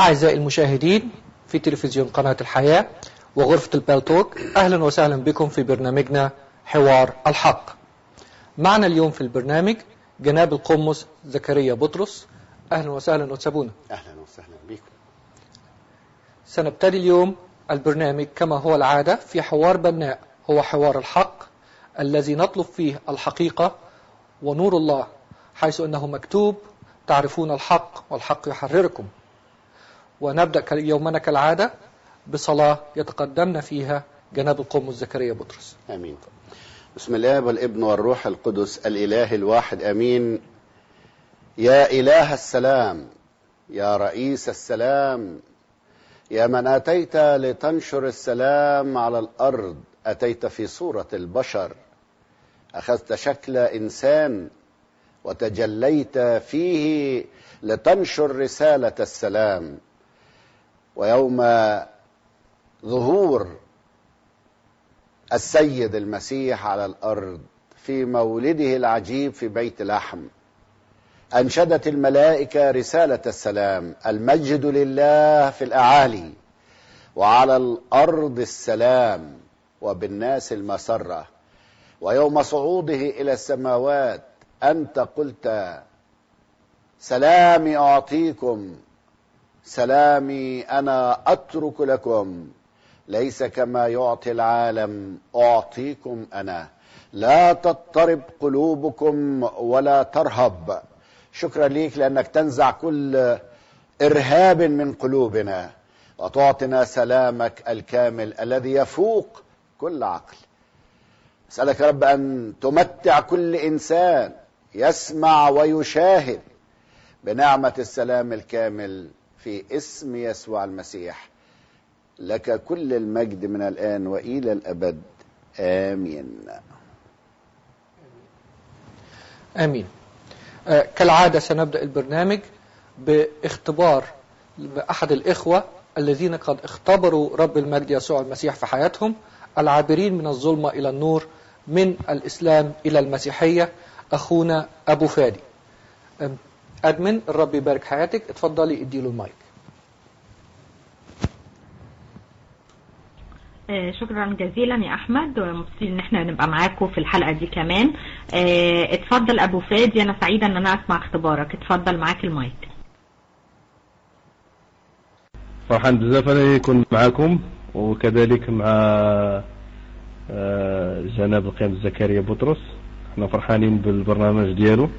أعزائي المشاهدين في تلفزيون قناة الحياة وغرفة البالتوك أهلا وسهلا بكم في برنامجنا حوار الحق معنا اليوم في البرنامج جناب القمص زكريا بطرس أهلا وسهلا أتسابونا أهلا وسهلا بكم سنبتدي اليوم البرنامج كما هو العادة في حوار بناء هو حوار الحق الذي نطلب فيه الحقيقة ونور الله حيث أنه مكتوب تعرفون الحق والحق يحرركم ونبدأ يومنا كالعادة بصلاة يتقدمنا فيها جناب القمص زكريا بطرس آمين بسم الله والابن والروح القدس الإله الواحد أمين يا إله السلام يا رئيس السلام يا من أتيت لتنشر السلام على الأرض أتيت في صورة البشر أخذت شكل إنسان وتجليت فيه لتنشر رسالة السلام ويوم ظهور السيد المسيح على الأرض في مولده العجيب في بيت لحم أنشدت الملائكة رسالة السلام المجد لله في الأعالي وعلى الأرض السلام وبالناس المسرة ويوم صعوده إلى السماوات أنت قلت سلامي أعطيكم سلامي أنا أترك لكم ليس كما يعطي العالم أعطيكم أنا لا تضطرب قلوبكم ولا ترهب شكرا ليك لأنك تنزع كل إرهاب من قلوبنا وتعطينا سلامك الكامل الذي يفوق كل عقل أسألك يا رب أن تمتع كل إنسان يسمع ويشاهد بنعمة السلام الكامل في اسم يسوع المسيح لك كل المجد من الآن وإلى الأبد آمين آمين آه كالعادة سنبدأ البرنامج باختبار أحد الإخوة الذين قد اختبروا رب المجد يسوع المسيح في حياتهم العابرين من الظلمة إلى النور من الإسلام إلى المسيحية أخونا أبو فادي أدمن الرب يبارك حياتك اتفضلي اديله المايك شكرا جزيلا يا احمد ومبسوطين ان احنا نبقى معاكم في الحلقه دي كمان اتفضل ابو فادي انا سعيده ان انا اسمع اختبارك اتفضل معاك المايك فرحان بزاف انا يكون معاكم وكذلك مع جناب القيم زكريا بطرس احنا فرحانين بالبرنامج ديالو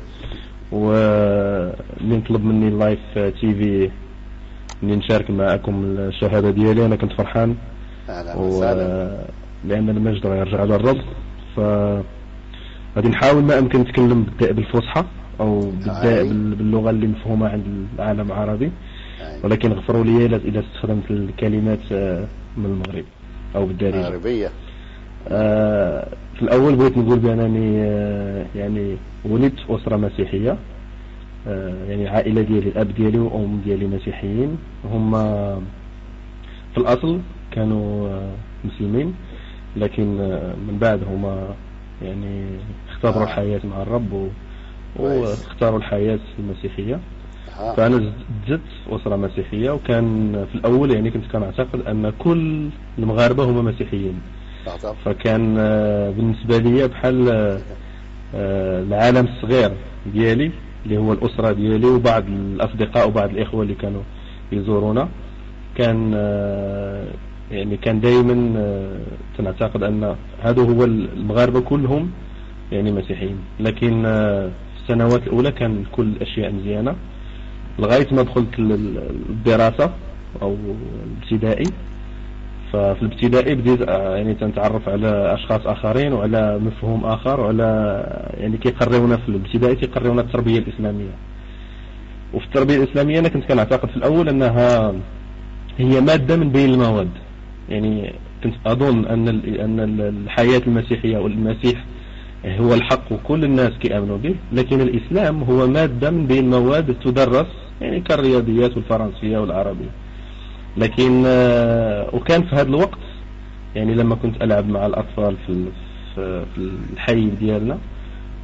ومن طلب مني اللايف تي في اني نشارك معكم الشهاده ديالي انا كنت فرحان أهلا و... وسهلا لان المجد راه يرجع للرب ف غادي نحاول ما امكن نتكلم بالد- بالفصحى او بالد- أي. بال- باللغه اللي مفهومه عند العالم العربي أي. ولكن غفروا لي اذا إذا استخدمت الكلمات آه، من المغرب او بالدارجه عربية آه، في الأول بغيت نقول بأنني آه، يعني ولدت في أسرة مسيحية آه، يعني العائلة ديالي الأب ديالي وأم ديالي مسيحيين هما في الأصل كانوا آه، مسلمين لكن آه، من بعد هما يعني اختبروا آه. الحياة مع الرب و- كويس. واختاروا الحياة المسيحية ها. فأنا زدت في أسرة مسيحية وكان في الأول يعني كنت كان أعتقد أن كل المغاربة هما مسيحيين آه، طب. فكان آه، بالنسبة لي بحال آه، آه، العالم الصغير ديالي اللي هو الأسرة ديالي وبعض الأصدقاء وبعض الإخوة اللي كانوا يزورونا كان آه، يعني كان دائما تنعتقد أن هذا هو المغاربة كلهم يعني مسيحيين لكن آه، في السنوات الأولى كان كل الأشياء مزيانة لغاية ما دخلت ال- الدراسة أو الابتدائي ففي الابتدائي بديت آه، يعني تنتعرف على اشخاص اخرين وعلى مفهوم اخر وعلى يعني كيقريونا في الابتدائي كيقريونا التربيه الاسلاميه وفي التربيه الاسلاميه انا كنت كنعتقد في الاول انها هي ماده من بين المواد يعني كنت اظن ان ال- ان ال- الحياه المسيحيه والمسيح هو الحق وكل الناس كيامنوا به لكن الاسلام هو ماده من بين مواد تدرس يعني كالرياضيات والفرنسيه والعربيه لكن آه، وكان في هذا الوقت يعني لما كنت ألعب مع الأطفال في ال- في في الحي ديالنا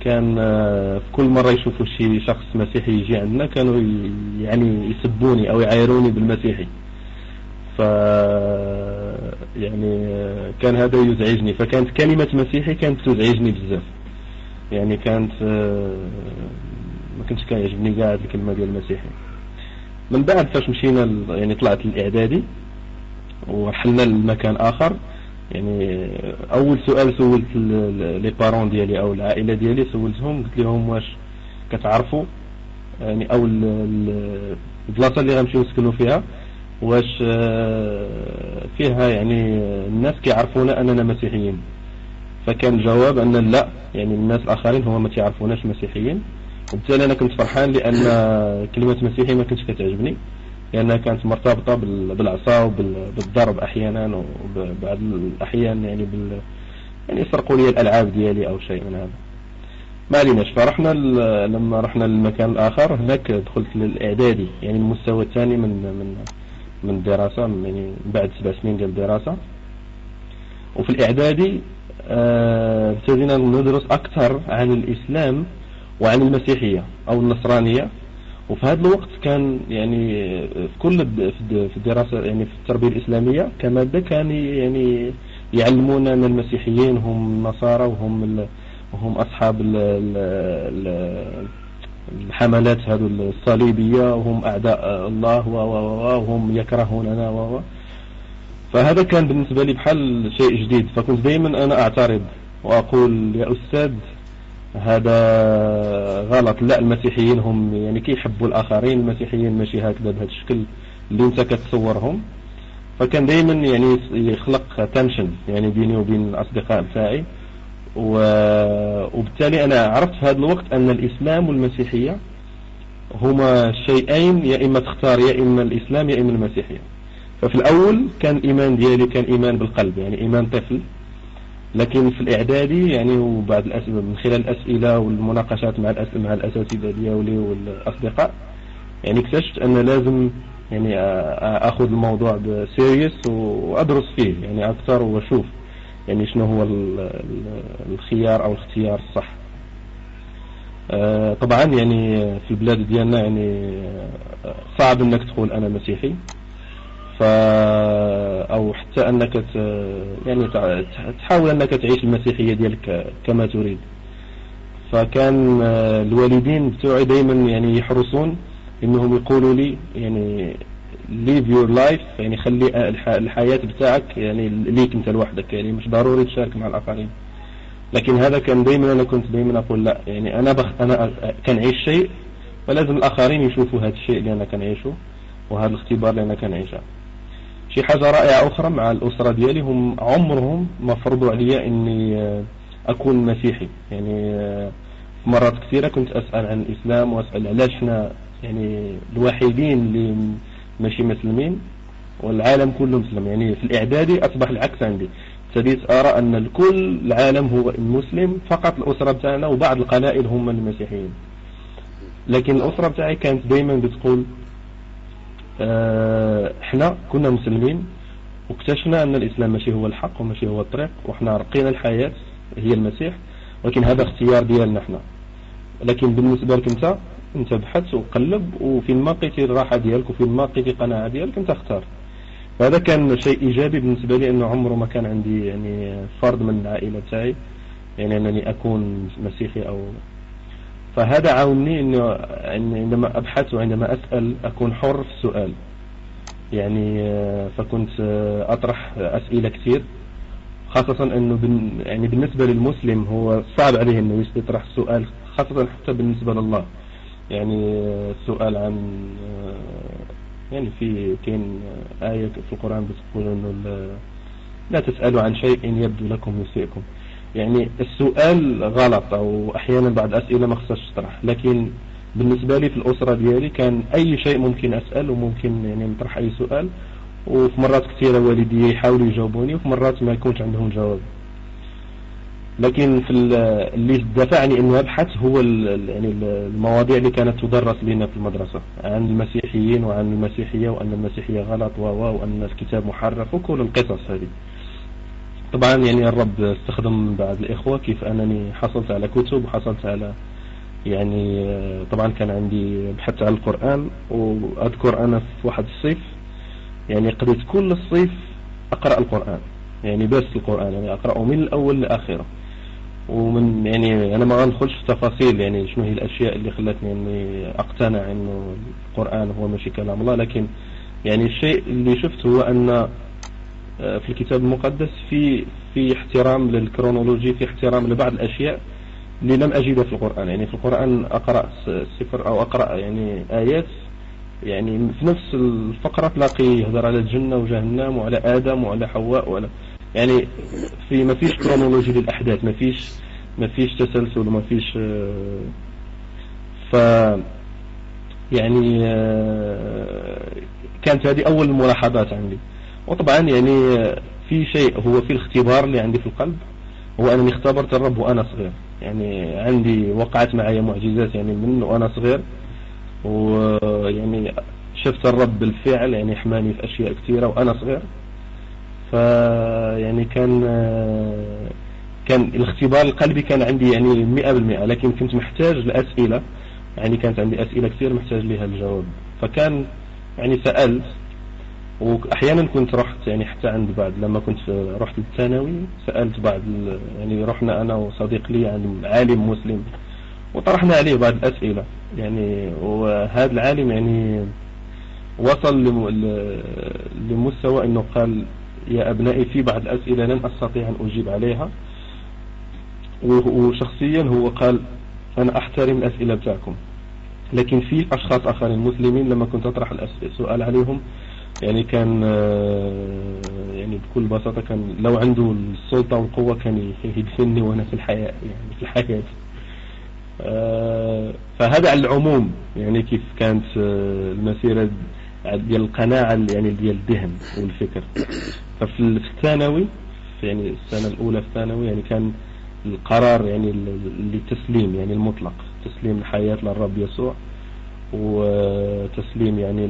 كان آه، في كل مرة يشوفوا شي شخص مسيحي يجي عندنا كانوا ي- يعني يسبوني أو يعايروني بالمسيحي ف يعني آه، كان هذا يزعجني فكانت كلمة مسيحي كانت تزعجني بزاف يعني كانت آه، ما كنتش كيعجبني كاع هاد الكلمة ديال المسيحي من بعد فاش مشينا ل- يعني طلعت للإعدادي ورحلنا لمكان آخر يعني أول سؤال سولت ال- ال- لي بارون ديالي أو العائلة ديالي سولتهم قلت لهم واش كتعرفوا يعني أو ال- ال- البلاصة اللي غنمشيو نسكنوا فيها واش آه، فيها يعني الناس كيعرفونا أننا مسيحيين فكان الجواب أن لا يعني الناس الآخرين هما ما تعرفوناش مسيحيين وبالتالي أنا كنت فرحان لأن كلمة مسيحي ما كنتش كتعجبني لأنها كانت مرتبطة بال- بالعصا وبالضرب أحيانا وبعض الأحيان يعني بال يعني يسرقوا لي الألعاب ديالي أو شيء من هذا ما عليناش فرحنا ل- لما رحنا للمكان الآخر هناك دخلت للإعدادي يعني المستوى الثاني من من من الدراسة من- يعني بعد سبع سنين ديال الدراسة وفي الإعدادي آه، ابتدينا ندرس أكثر عن الإسلام وعن المسيحية أو النصرانية وفي هذا الوقت كان يعني في كل الد- في الد- في الدراسة يعني في التربية الإسلامية كمادة كان يعني يعلمونا أن المسيحيين هم النصارى وهم ال- وهم أصحاب ال- ال- ال- الحملات هذو الصليبية وهم أعداء الله و- و- و- وهم يكرهوننا و و فهذا كان بالنسبة لي بحال شيء جديد فكنت دائما أنا أعترض وأقول يا أستاذ هذا غلط لا المسيحيين هم يعني كيحبوا الآخرين المسيحيين ماشي هكذا بهذا الشكل اللي انت كتصورهم فكان دائما يعني يخلق تنشن يعني بيني وبين الأصدقاء بتاعي و... وبالتالي أنا عرفت في هذا الوقت أن الإسلام والمسيحية هما شيئين يا إما تختار يا إما الإسلام يا إما المسيحية ففي الأول كان الإيمان ديالي كان إيمان بالقلب يعني إيمان طفل لكن في الإعدادي يعني وبعد الأسئلة من خلال الأسئلة والمناقشات مع الأس... مع الأساتذة ديالي والأصدقاء يعني اكتشفت أن لازم يعني أ- أ- أخذ الموضوع بسيريس وأدرس فيه يعني أكثر وأشوف يعني شنو هو ال- ال- الخيار أو الاختيار الصح آه، طبعا يعني في البلاد ديالنا يعني آه، صعب انك تقول انا مسيحي ف او حتى انك ت... يعني تع- تحاول انك تعيش المسيحيه ديالك كما تريد فكان آه، الوالدين بتوعي دائما يعني يحرصون انهم يقولوا لي يعني live your life يعني خلي الح- الحياه بتاعك يعني ليك انت لوحدك يعني مش ضروري تشارك مع الاخرين لكن هذا كان دائما انا كنت دائما اقول لا يعني انا بخ انا كنعيش شيء فلازم الاخرين يشوفوا هذا الشيء اللي انا كنعيشه وهذا الاختبار اللي انا كنعيشه شي حاجة رائعة أخرى مع الأسرة ديالي هم عمرهم ما فرضوا عليا إني آه، أكون مسيحي يعني آه، في مرات كثيرة كنت أسأل عن الإسلام وأسأل علاش احنا يعني الوحيدين اللي م- ماشي مسلمين والعالم كله مسلم يعني في الإعدادي أصبح العكس عندي ابتديت أرى أن الكل العالم هو مسلم فقط الأسرة بتاعنا وبعض القلائل هم المسيحيين لكن الأسرة بتاعي كانت دايما بتقول آه، احنا كنا مسلمين واكتشفنا ان الاسلام ماشي هو الحق وماشي هو الطريق وحنا رقينا الحياة هي المسيح ولكن هذا اختيار ديالنا احنا لكن بالنسبة لك انت انت بحث وقلب وفين ما لقيتي الراحة ديالك وفين ما لقيتي قناعة ديالك انت اختار فهذا كان شيء ايجابي بالنسبة لي انه عمره ما كان عندي يعني فرد من العائلة تاعي يعني انني اكون مسيحي او فهذا عاوني انه إن عندما ابحث وعندما اسال اكون حر في السؤال يعني آه، فكنت آه، اطرح اسئله كثير خاصة انه بن يعني بالنسبة للمسلم هو صعب عليه انه يطرح السؤال خاصة حتى بالنسبة لله يعني آه، السؤال عن آه، يعني في كاين آه، آية في القرآن بتقول انه ال- لا تسألوا عن شيء يبدو لكم يسيئكم يعني السؤال غلط او احيانا بعض الاسئله ما خصهاش تطرح لكن بالنسبه لي في الاسره ديالي كان اي شيء ممكن اسال وممكن يعني نطرح اي سؤال وفي مرات كثيره والدي يحاولوا يجاوبوني وفي مرات ما يكونش عندهم جواب لكن في ال- اللي دفعني انه ابحث هو ال- ال- يعني ال- المواضيع اللي كانت تدرس لنا في المدرسه عن المسيحيين وعن المسيحيه وان المسيحيه غلط و و- وان الكتاب محرف وكل القصص هذه طبعا يعني الرب استخدم بعض الإخوة كيف أنني حصلت على كتب وحصلت على يعني آه، طبعا كان عندي بحثت على القرآن وأذكر أنا في واحد الصيف يعني قضيت كل الصيف أقرأ القرآن يعني بس القرآن يعني أقرأه من الأول لآخره ومن يعني أنا ما غندخلش في تفاصيل يعني شنو هي الأشياء اللي خلتني إني أقتنع إنه القرآن هو ماشي كلام الله لكن يعني الشيء اللي شفته هو أن آه، في الكتاب المقدس في في احترام للكرونولوجي في احترام لبعض الأشياء اللي لم أجدها في القرآن يعني في القرآن أقرأ سفر أو أقرأ يعني آيات يعني في نفس الفقرة تلاقي يهضر على الجنة وجهنم وعلى آدم وعلى حواء وعلى يعني في ما فيش كرونولوجي للأحداث ما فيش ما فيش تسلسل وما فيش آه، ف يعني آه، كانت هذه أول الملاحظات عندي وطبعا يعني آه، في شيء هو في الاختبار اللي عندي في القلب هو أنني اختبرت الرب وأنا صغير يعني عندي وقعت معي معجزات يعني من وأنا صغير ويعني شفت الرب بالفعل يعني حماني في أشياء كثيرة وأنا صغير فيعني كان كان الاختبار القلبي كان عندي يعني مئة بالمئة لكن كنت محتاج لأسئلة يعني كانت عندي أسئلة كثير محتاج لها الجواب فكان يعني سألت واحيانا كنت رحت يعني حتى عند بعض لما كنت رحت للثانوي سالت بعض يعني رحنا انا وصديق لي عن عالم مسلم وطرحنا عليه بعض الاسئله يعني وهذا العالم يعني وصل لمستوى انه قال يا ابنائي في بعض الاسئله لن استطيع ان اجيب عليها وشخصيا هو قال انا احترم الاسئله بتاعكم لكن في اشخاص اخرين مسلمين لما كنت اطرح السؤال عليهم يعني كان آه، يعني بكل بساطة كان لو عنده السلطة والقوة كان يدفني وأنا في الحياة يعني في الحياة آه، فهذا على العموم يعني كيف كانت آه، المسيرة ديال القناعة يعني ديال الذهن والفكر ففي الثانوي يعني السنة الأولى في الثانوي يعني كان القرار يعني للتسليم يعني المطلق تسليم الحياة للرب يسوع وتسليم يعني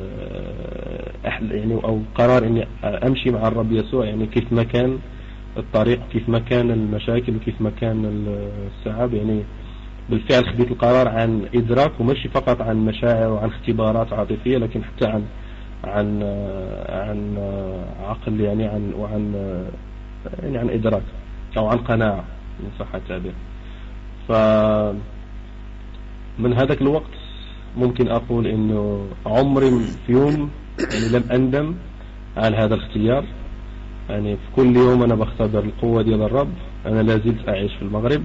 يعني او قرار اني امشي مع الرب يسوع يعني كيف ما كان الطريق كيف ما كان المشاكل وكيف ما كان الصعاب يعني بالفعل خديت القرار عن ادراك وماشي فقط عن مشاعر وعن اختبارات عاطفيه لكن حتى عن عن عن عقل يعني عن وعن يعني عن ادراك او عن قناعه ان صح التعبير ف من هذاك الوقت ممكن أقول إنه عمري في يوم يعني لم أندم على هذا الاختيار يعني في كل يوم أنا بختبر القوة ديال الرب أنا لا زلت أعيش في المغرب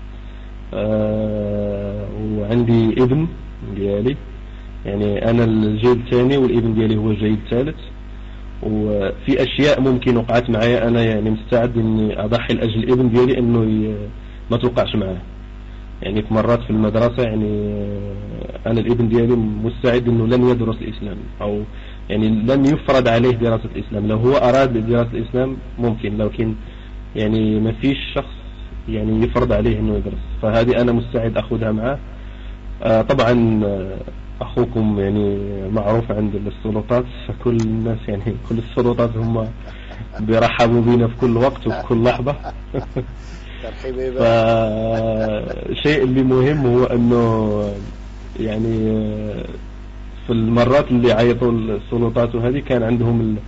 أه وعندي ابن ديالي يعني أنا الجيل الثاني والابن ديالي هو الجيل الثالث وفي أشياء ممكن وقعت معايا أنا يعني مستعد إني أضحي لأجل الابن ديالي إنه ما توقعش معاه يعني في مرات في المدرسة يعني أنا الابن ديالي مستعد أنه لن يدرس الإسلام أو يعني لن يفرض عليه دراسة الإسلام لو هو أراد دراسة الإسلام ممكن لكن يعني ما فيش شخص يعني يفرض عليه أنه يدرس فهذه أنا مستعد أخذها معه آه طبعا آه، أخوكم يعني معروف عند السلطات فكل الناس يعني كل السلطات هم بيرحبوا بينا في كل وقت وفي كل لحظة فالشيء اللي مهم هو انه يعني في المرات اللي عيطوا السلطات وهذه كان عندهم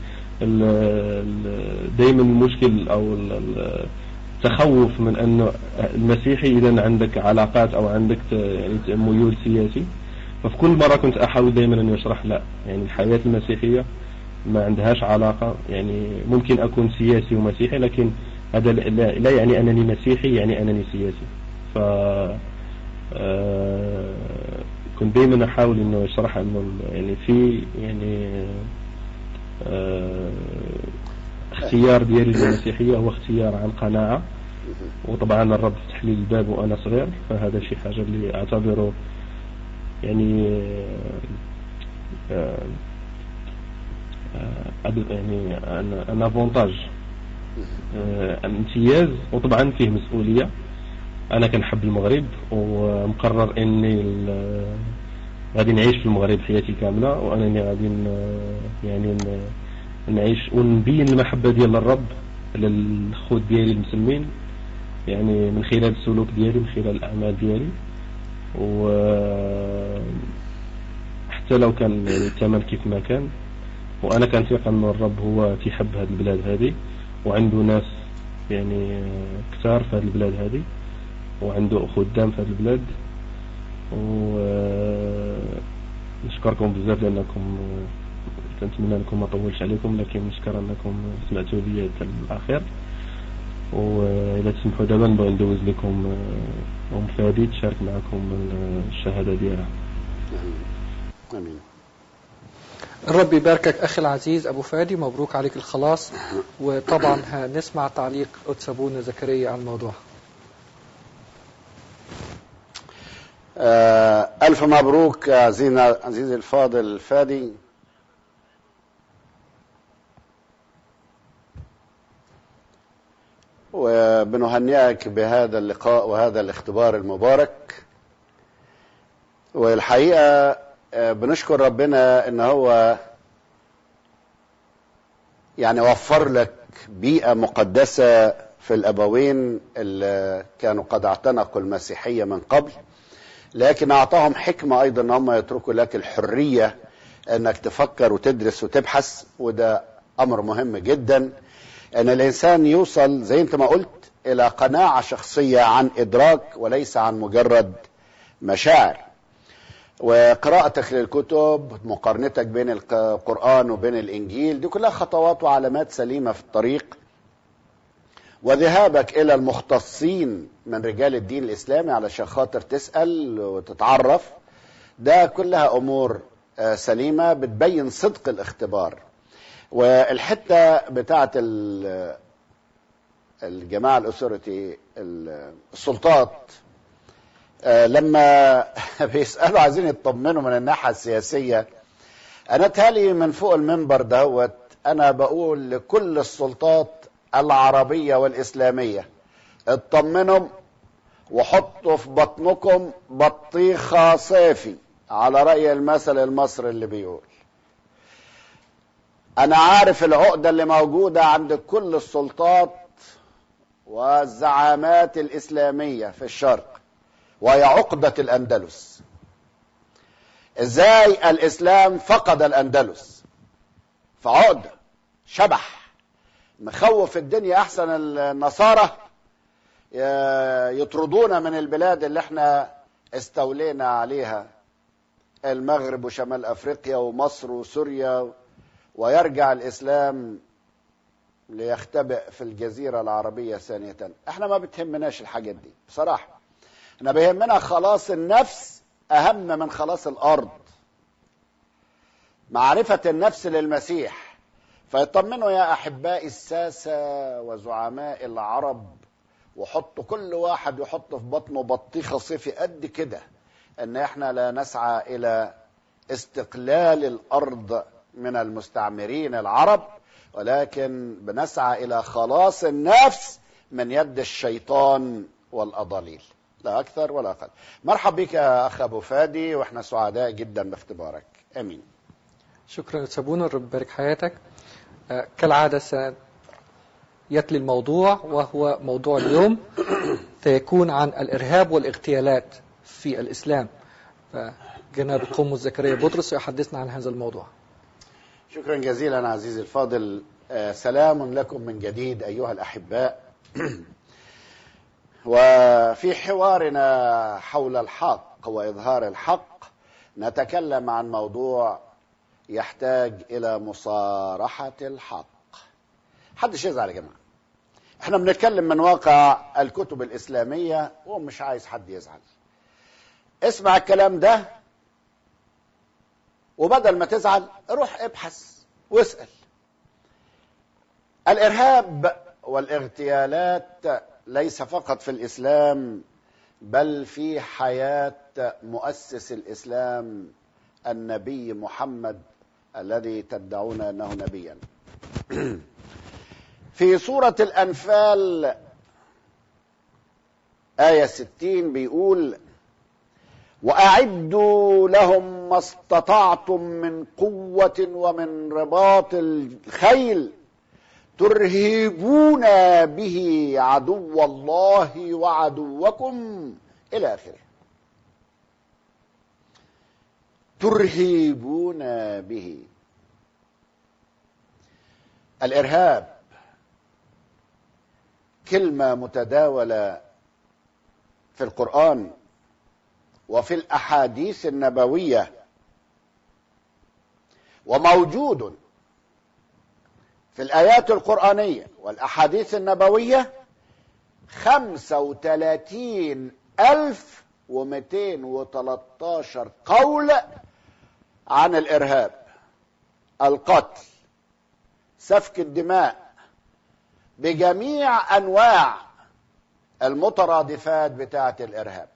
دائما المشكل او التخوف من انه المسيحي اذا عندك علاقات او عندك يعني ميول سياسي ففي كل مرة كنت احاول دائما ان اشرح لا يعني الحياة المسيحية ما عندهاش علاقة يعني ممكن اكون سياسي ومسيحي لكن هذا لا يعني أنني مسيحي يعني أنني سياسي ف آه، كنت دائما أحاول إنه أشرح إنه يعني في يعني آه، اختيار ديالي للمسيحية هو اختيار عن قناعة وطبعا الرب فتح لي الباب وأنا صغير فهذا شيء حاجة اللي أعتبره يعني آه، يعني أن افونتاج آه، امتياز وطبعا فيه مسؤولية انا كنحب المغرب ومقرر اني غادي نعيش في المغرب حياتي كاملة وانني غادي يعني نعيش ونبين المحبة ديال الرب على الخوت ديالي المسلمين يعني من خلال السلوك ديالي من خلال الأعمال ديالي و حتى لو كان يعني الثمن كيف ما كان وأنا كنثق أن الرب هو تيحب هذه البلاد هذه وعنده ناس يعني كثار في هذه البلاد هذه وعنده خدام في هذه البلاد ونشكركم بزاف لأنكم كنتمنى انكم ما طولش عليكم لكن نشكر انكم سمعتوا لي حتى الاخير والى تسمحوا دابا نبغي ندوز لكم ام فادي تشارك معكم الشهاده ديالها امين الرب يباركك أخي العزيز أبو فادي مبروك عليك الخلاص وطبعا هنسمع تعليق قدس أبونا زكريا على الموضوع آه ألف مبروك عزيزنا عزيزي الفاضل فادي وبنهنئك بهذا اللقاء وهذا الاختبار المبارك والحقيقة آه، بنشكر ربنا ان هو يعني وفر لك بيئة مقدسة في الأبوين اللي كانوا قد اعتنقوا المسيحية من قبل لكن أعطاهم حكمة أيضا أن هم يتركوا لك الحرية أنك تفكر وتدرس وتبحث وده أمر مهم جدا أن الإنسان يوصل زي أنت ما قلت إلى قناعة شخصية عن إدراك وليس عن مجرد مشاعر وقراءتك للكتب مقارنتك بين القرآن وبين الإنجيل دي كلها خطوات وعلامات سليمة في الطريق وذهابك إلى المختصين من رجال الدين الإسلامي علشان خاطر تسأل وتتعرف ده كلها أمور آه، سليمة بتبين صدق الاختبار والحتة بتاعت ال- الجماعة الأسرتي السلطات آه، لما بيسألوا عايزين يطمنوا من الناحية السياسية أنا تالي من فوق المنبر دهوت أنا بقول لكل السلطات العربية والإسلامية اطمنوا وحطوا في بطنكم بطيخة صافي على رأي المثل المصري اللي بيقول أنا عارف العقدة اللي موجودة عند كل السلطات والزعامات الإسلامية في الشرق وهي عقدة الأندلس ازاي الإسلام فقد الأندلس فعقدة شبح مخوف الدنيا أحسن النصارى ي- يطردونا من البلاد اللي احنا استولينا عليها المغرب وشمال أفريقيا ومصر وسوريا ويرجع الإسلام ليختبئ في الجزيرة العربية ثانية احنا ما بتهمناش الحاجات دي بصراحة احنا بيهمنا خلاص النفس اهم من خلاص الارض معرفة النفس للمسيح فيطمنوا يا احبائي الساسة وزعماء العرب وحطوا كل واحد يحط في بطنه بطيخة صيفي قد كده ان احنا لا نسعى الى استقلال الارض من المستعمرين العرب ولكن بنسعى الى خلاص النفس من يد الشيطان والاضاليل لا اكثر ولا اقل مرحب بك يا اخ ابو فادي واحنا سعداء جدا باختبارك امين شكرا سابونا الرب يبارك حياتك آه، كالعادة سيتلي الموضوع وهو موضوع اليوم سيكون عن الإرهاب والاغتيالات في الإسلام فجناب قمص زكريا بطرس يحدثنا عن هذا الموضوع شكرا جزيلا عزيزي الفاضل آه، سلام لكم من جديد ايها الاحباء وفي حوارنا حول الحق واظهار الحق نتكلم عن موضوع يحتاج الى مصارحه الحق حدش يزعل يا جماعه احنا بنتكلم من واقع الكتب الاسلاميه ومش عايز حد يزعل اسمع الكلام ده وبدل ما تزعل روح ابحث واسال الارهاب والاغتيالات ليس فقط في الاسلام بل في حياه مؤسس الاسلام النبي محمد الذي تدعون انه نبيا في سوره الانفال ايه 60 بيقول واعدوا لهم ما استطعتم من قوه ومن رباط الخيل ترهبون به عدو الله وعدوكم الى اخره ترهبون به الارهاب كلمه متداوله في القران وفي الاحاديث النبويه وموجود في الآيات القرآنية والأحاديث النبوية خمسة وثلاثين ألف ومئتين وثلاثة قول عن الإرهاب القتل سفك الدماء بجميع أنواع المترادفات بتاعة الإرهاب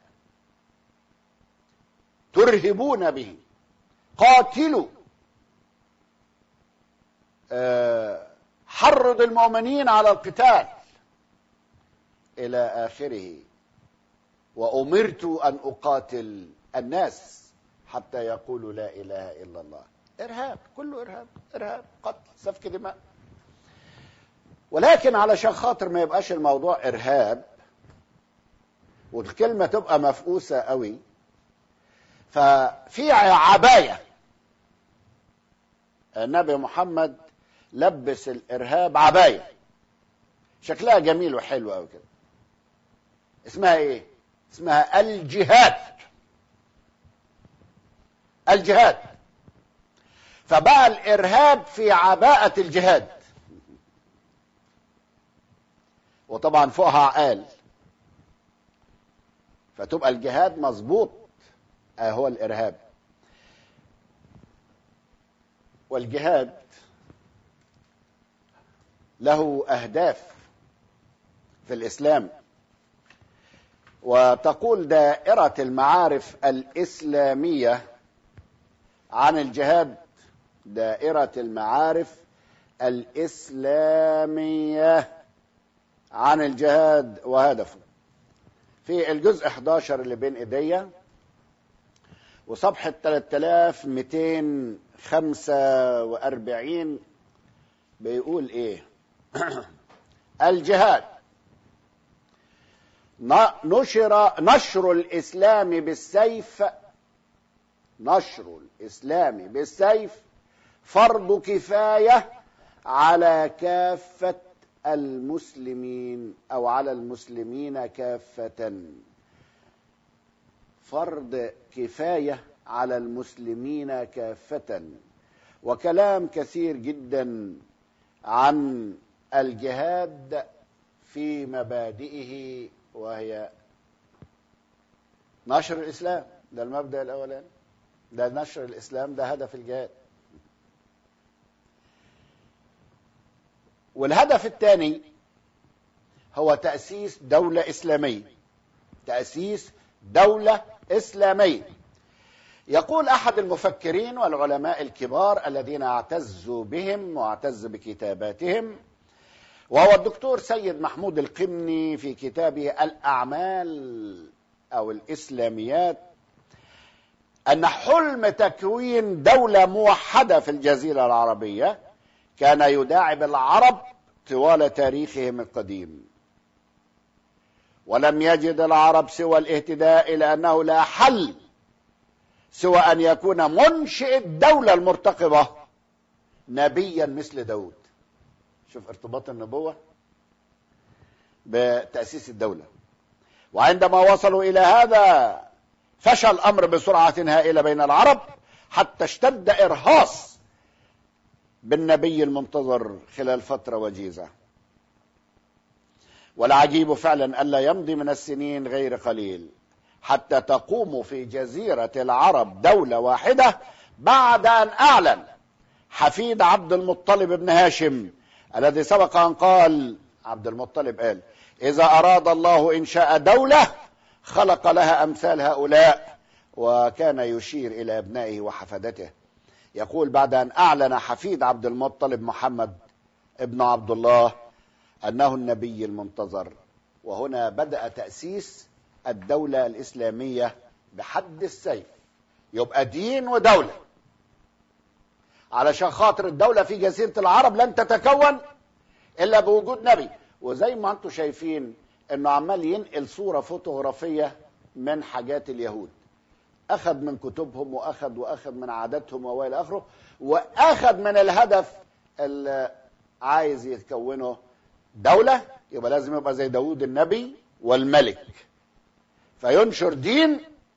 ترهبون به قاتلوا آه حرض المؤمنين على القتال الى اخره وامرت ان اقاتل الناس حتى يقولوا لا اله الا الله ارهاب كله ارهاب ارهاب قتل سفك دماء ولكن علشان خاطر ما يبقاش الموضوع ارهاب والكلمه تبقى مفقوسه قوي ففي عبايه النبي محمد لبس الارهاب عبايه شكلها جميل وحلو قوي كده اسمها ايه اسمها الجهاد الجهاد فبقى الارهاب في عباءه الجهاد وطبعا فوقها عقال فتبقى الجهاد مظبوط هو الارهاب والجهاد له اهداف في الاسلام وتقول دائره المعارف الاسلاميه عن الجهاد دائره المعارف الاسلاميه عن الجهاد وهدفه في الجزء 11 اللي بين ايديا وصفحه 3245 بيقول ايه الجهاد نشر نشر الاسلام بالسيف نشر الاسلام بالسيف فرض كفايه على كافه المسلمين او على المسلمين كافه فرض كفايه على المسلمين كافه وكلام كثير جدا عن الجهاد في مبادئه وهي نشر الاسلام ده المبدا الاولاني ده نشر الاسلام ده هدف الجهاد والهدف الثاني هو تاسيس دوله اسلاميه تاسيس دوله اسلاميه يقول احد المفكرين والعلماء الكبار الذين اعتزوا بهم واعتز بكتاباتهم وهو الدكتور سيد محمود القمني في كتابه الاعمال او الاسلاميات ان حلم تكوين دوله موحده في الجزيره العربيه كان يداعب العرب طوال تاريخهم القديم ولم يجد العرب سوى الاهتداء الى انه لا حل سوى ان يكون منشئ الدوله المرتقبه نبيا مثل داود شوف ارتباط النبوه بتاسيس الدوله وعندما وصلوا الى هذا فشى الامر بسرعه هائله بين العرب حتى اشتد ارهاص بالنبي المنتظر خلال فتره وجيزه والعجيب فعلا الا يمضي من السنين غير قليل حتى تقوم في جزيره العرب دوله واحده بعد ان اعلن حفيد عبد المطلب بن هاشم الذي سبق ان قال عبد المطلب قال اذا اراد الله انشاء دوله خلق لها امثال هؤلاء وكان يشير الى ابنائه وحفدته يقول بعد ان اعلن حفيد عبد المطلب محمد ابن عبد الله انه النبي المنتظر وهنا بدا تاسيس الدوله الاسلاميه بحد السيف يبقى دين ودوله علشان خاطر الدوله في جزيره العرب لن تتكون الا بوجود نبي وزي ما انتم شايفين انه عمال ينقل صوره فوتوغرافيه من حاجات اليهود اخذ من كتبهم واخذ واخذ من عاداتهم والى اخره واخذ من الهدف اللي عايز يكونه دوله يبقى لازم يبقى زي داوود النبي والملك فينشر دين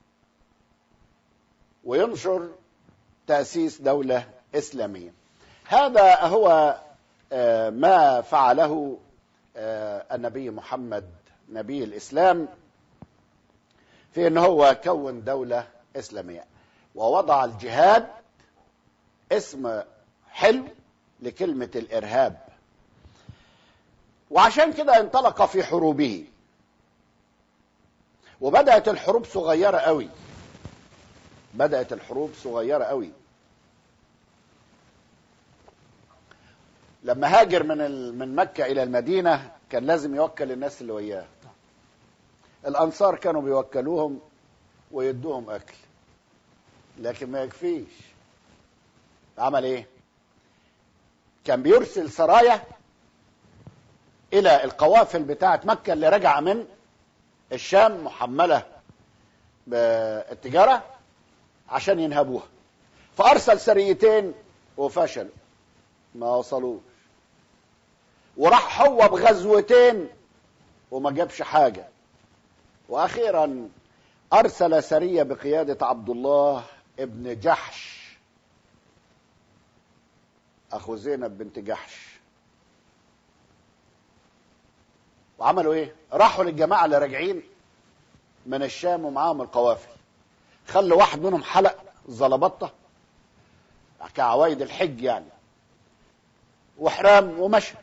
وينشر تاسيس دوله اسلاميه هذا هو آه، ما فعله آه، النبي محمد نبي الاسلام في ان هو كون دوله اسلاميه ووضع الجهاد اسم حلو لكلمه الارهاب وعشان كده انطلق في حروبه وبدات الحروب صغيره قوي بدات الحروب صغيره قوي لما هاجر من ال- من مكه الى المدينه كان لازم يوكل الناس اللي وياه الانصار كانوا بيوكلوهم ويدوهم اكل لكن ما يكفيش عمل ايه كان بيرسل سرايا الى القوافل بتاعه مكه اللي راجعه من الشام محمله بالتجاره عشان ينهبوها فارسل سريتين وفشلوا ما وصلوش وراح هو بغزوتين وما جابش حاجه واخيرا ارسل سريه بقياده عبد الله ابن جحش اخو زينب بنت جحش وعملوا ايه راحوا للجماعه اللي راجعين من الشام ومعاهم القوافل خلوا واحد منهم حلق زلبطه كعوايد الحج يعني وحرام ومشى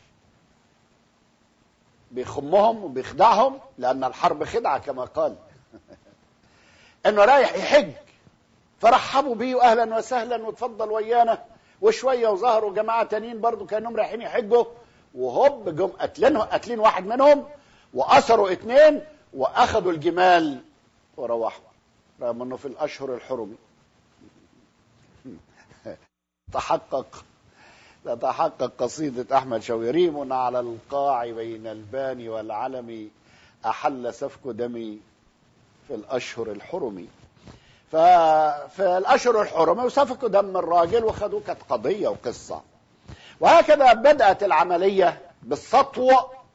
بيخمهم وبيخدعهم لان الحرب خدعه كما قال انه رايح يحج فرحبوا بيه اهلا وسهلا وتفضل ويانا وشويه وظهروا جماعه تانيين برضو كانهم رايحين يحجوا وهوب جم قاتلين قاتلين واحد منهم واسروا اثنين واخذوا الجمال وروحوا رغم انه في الاشهر الحرم تحقق تتحقق قصيدة أحمد شوقي ريم على القاع بين البان والعلم أحل سفك دمي في الأشهر الحرم ففي الأشهر الحرم وسفكوا دم الراجل وخدوه كانت قضية وقصة وهكذا بدأت العملية بالسطو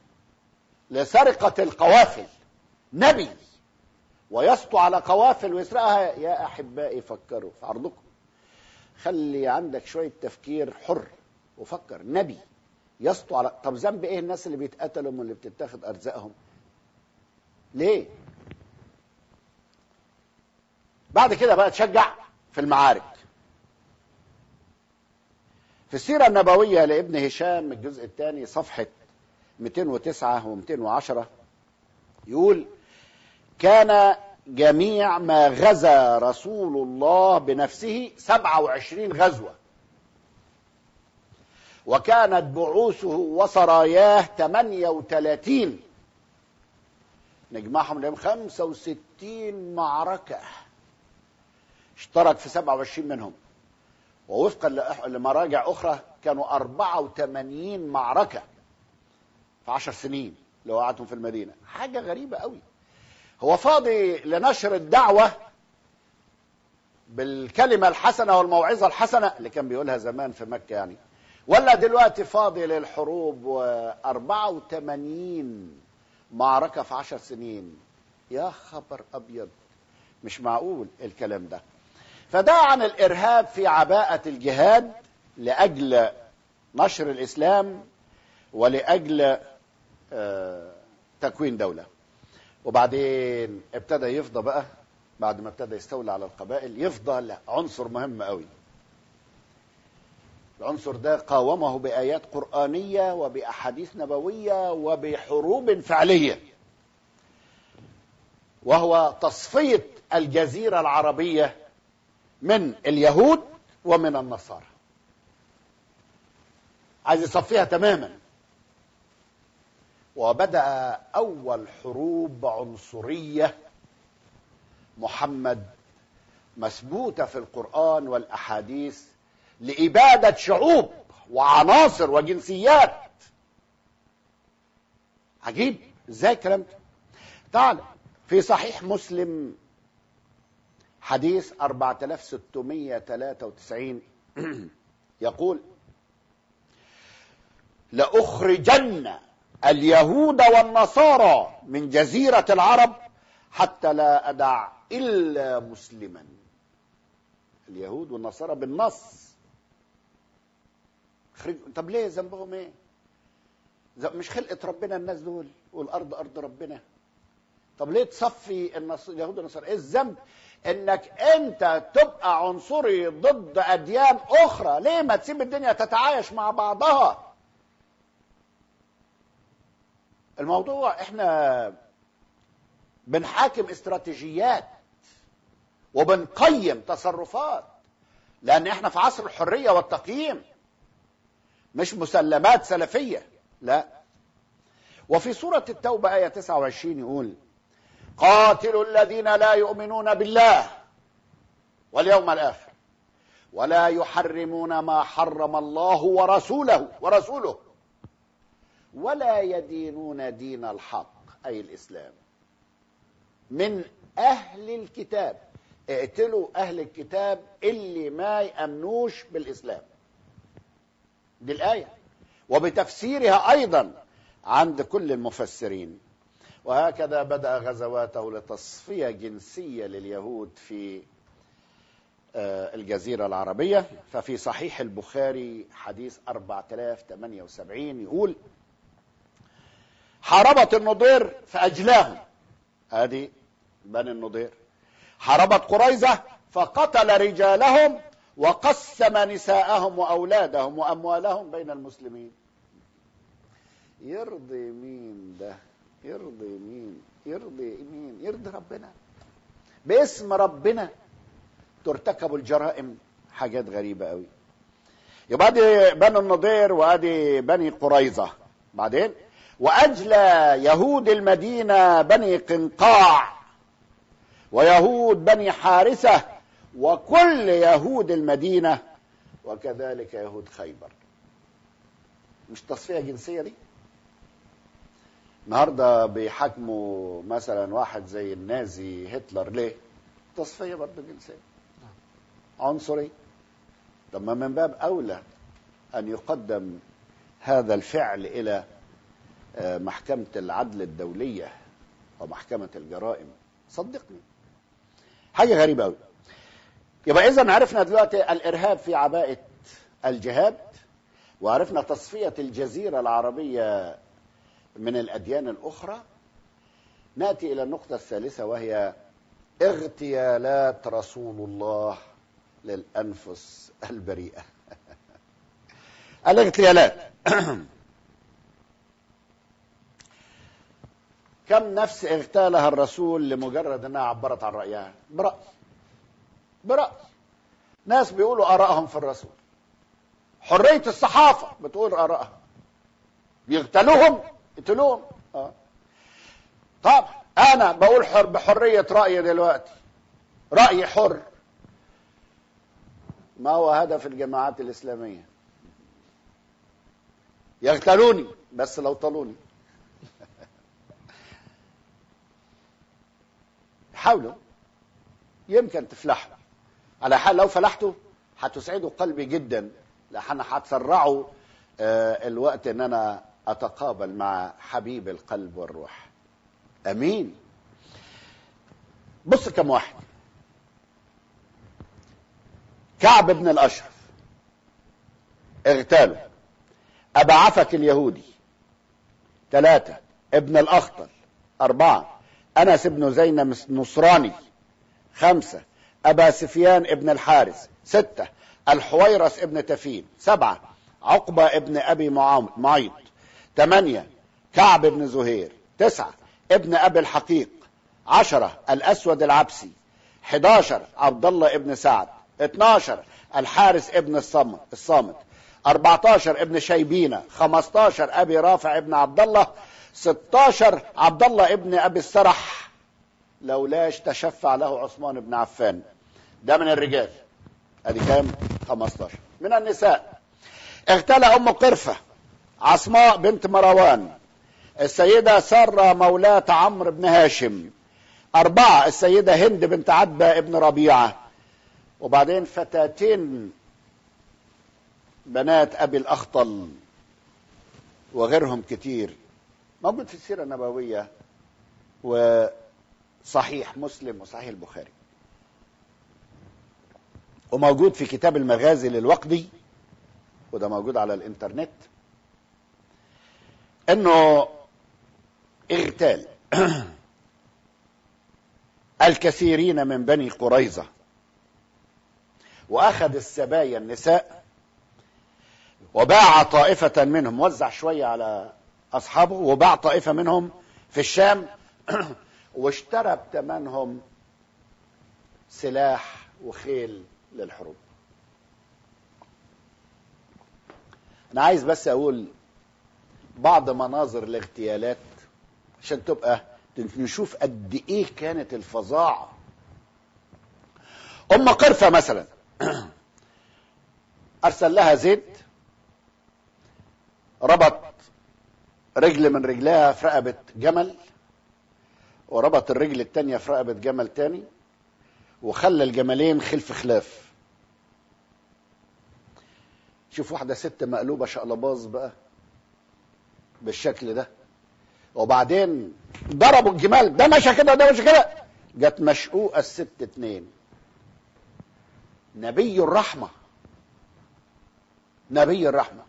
لسرقة القوافل نبي ويسطو على قوافل ويسرقها يا أحبائي فكروا في عرضكم خلي عندك شوية تفكير حر وفكر نبي يسطو على طب ذنب ايه الناس اللي بيتقتلوا واللي بتتاخد ارزاقهم ليه بعد كده بقى تشجع في المعارك في السيرة النبوية لابن هشام الجزء الثاني صفحة 209 و210 يقول كان جميع ما غزا رسول الله بنفسه 27 غزوة وكانت بعوثه وسراياه 38 نجمعهم لهم 65 معركة اشترك في 27 منهم ووفقا لمراجع أخرى كانوا 84 معركة في 10 سنين لو قعدتهم في المدينة حاجة غريبة قوي هو فاضي لنشر الدعوة بالكلمة الحسنة والموعظة الحسنة اللي كان بيقولها زمان في مكة يعني ولا دلوقتي فاضي للحروب و 84 معركة في عشر سنين يا خبر أبيض مش معقول الكلام ده فده عن الإرهاب في عباءة الجهاد لأجل نشر الإسلام ولأجل آه تكوين دولة وبعدين ابتدى يفضى بقى بعد ما ابتدى يستولى على القبائل يفضى عنصر مهم قوي العنصر ده قاومه بآيات قرآنية وبأحاديث نبوية وبحروب فعلية وهو تصفية الجزيرة العربية من اليهود ومن النصارى عايز يصفيها تماما وبدأ أول حروب عنصرية محمد مثبوتة في القرآن والأحاديث لإبادة شعوب وعناصر وجنسيات عجيب ازاي الكلام ده تعال في صحيح مسلم حديث 4693 يقول لأخرجن اليهود والنصارى من جزيرة العرب حتى لا أدع إلا مسلما اليهود والنصارى بالنص خرج... طب ليه ذنبهم ايه مش خلقة ربنا الناس دول والأرض أرض ربنا طب ليه تصفي النص... اليهود والنصارى ايه الذنب انك انت تبقى عنصري ضد اديان اخرى ليه ما تسيب الدنيا تتعايش مع بعضها الموضوع احنا بنحاكم استراتيجيات وبنقيم تصرفات لان احنا في عصر الحريه والتقييم مش مسلمات سلفيه لا وفي سوره التوبه ايه 29 يقول قاتلوا الذين لا يؤمنون بالله واليوم الاخر ولا يحرمون ما حرم الله ورسوله ورسوله ولا يدينون دين الحق اي الاسلام من اهل الكتاب اقتلوا اهل الكتاب اللي ما يامنوش بالاسلام دي الايه وبتفسيرها ايضا عند كل المفسرين وهكذا بدا غزواته لتصفيه جنسيه لليهود في الجزيره العربيه ففي صحيح البخاري حديث 4078 يقول حاربت النضير فاجلاهم هذه بني النضير حاربت قريظه فقتل رجالهم وقسم نساءهم واولادهم واموالهم بين المسلمين يرضي مين ده يرضي مين يرضي مين يرضي ربنا باسم ربنا ترتكب الجرائم حاجات غريبه قوي يبقى دي بني النضير وادي بني قريظه بعدين واجلى يهود المدينه بني قنقاع ويهود بني حارثه وكل يهود المدينه وكذلك يهود خيبر مش تصفيه جنسيه دي النهارده بيحاكموا مثلا واحد زي النازي هتلر ليه تصفيه برضه جنسيه عنصري طب ما من باب اولى ان يقدم هذا الفعل الى محكمة العدل الدولية ومحكمة الجرائم صدقني حاجة غريبة أوي يبقى إذا عرفنا دلوقتي الإرهاب في عباءة الجهاد وعرفنا تصفية الجزيرة العربية من الأديان الأخرى نأتي إلى النقطة الثالثة وهي اغتيالات رسول الله للأنفس البريئة الاغتيالات كم نفس اغتالها الرسول لمجرد انها عبرت عن رايها براس براس ناس بيقولوا ارائهم في الرسول حريه الصحافه بتقول ارائها بيغتالوهم يقتلوهم اه طب انا بقول حر بحريه رايي دلوقتي رايي حر ما هو هدف الجماعات الاسلاميه يغتالوني بس لو طلوني حاولوا يمكن تفلحوا على حال لو فلحتوا هتسعدوا قلبي جدا لان هتسرعوا آه الوقت ان انا اتقابل مع حبيب القلب والروح امين بص كم واحد كعب بن الاشرف اغتالوا ابا عفك اليهودي ثلاثة ابن الاخطل اربعة انس بن زينب النصراني خمسة ابا سفيان ابن الحارث ستة الحويرس ابن تفيل سبعة عقبة ابن ابي معيط ثمانية كعب بن زهير تسعة ابن ابي الحقيق عشرة الاسود العبسي 11 عبد الله ابن سعد 12 الحارث ابن الصمت الصامت 14 ابن شيبينة 15 ابي رافع ابن عبد الله 16 عبد الله ابن ابي السرح لولاش تشفع له عثمان بن عفان ده من الرجال ادي كام 15 من النساء اغتلى ام قرفه عصماء بنت مروان السيدة سارة مولاة عمرو بن هاشم أربعة السيدة هند بنت عتبة ابن ربيعة وبعدين فتاتين بنات أبي الأخطل وغيرهم كتير موجود في السيرة النبوية وصحيح مسلم وصحيح البخاري وموجود في كتاب المغازي للوقدي وده موجود على الانترنت انه اغتال الكثيرين من بني قريظة واخذ السبايا النساء وباع طائفة منهم وزع شوية على اصحابه وباع طائفة منهم في الشام واشترى بثمنهم سلاح وخيل للحروب انا عايز بس اقول بعض مناظر الاغتيالات عشان تبقى نشوف قد ايه كانت الفظاعه ام قرفه مثلا ارسل لها زيت ربط رجل من رجلها في رقبه جمل وربط الرجل التانية في رقبه جمل تاني وخلى الجملين خلف خلاف شوف واحده ست مقلوبه شقلباز بقى بالشكل ده وبعدين ضربوا الجمال ده ماشي كده وده ماشي كده جت مشقوقه الست اتنين نبي الرحمه نبي الرحمه